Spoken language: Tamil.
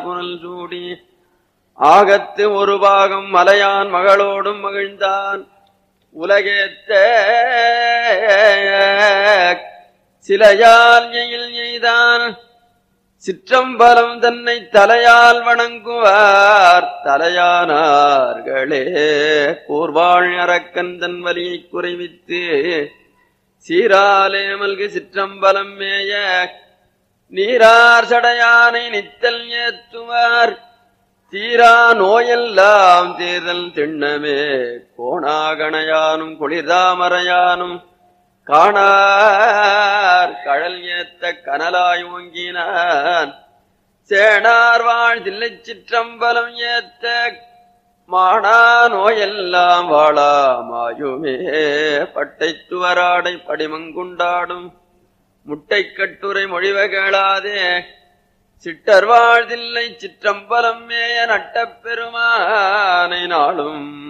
மலர் புனல் சூடி ஆகத்து ஒரு பாகம் மலையான் மகளோடும் மகிழ்ந்தான் உலகேத்த சிலையால் எயில் எய்தான் சிற்றம்பலம் தன்னை தலையால் வணங்குவார் தலையானார்களே கூர்வாழ் அரக்கன் தன் வலியை குறைவித்து சீராலே மல்கு சிற்றம்பலம் மேய நீரார் சடையானை நித்தல் ஏத்துவார் தீரா நோயெல்லாம் தேர்தல் திண்ணமே கோணாகணையானும் குளிர்தாமரையானும் காணார் கழல் ஏத்த கனலாய் ஓங்கினான் சேனார் வாழ் தில்லை சிற்றம்பலம் ஏத்த மானா நோயெல்லாம் வாழாமாயுமே பட்டை துவராடை படிமங்குண்டாடும் முட்டை கட்டுரை மொழிவ கேளாதே சிட்டர் வாழ்தில்லை சிற்றம்பலம் மேய நட்டப் பெருமானை நாளும்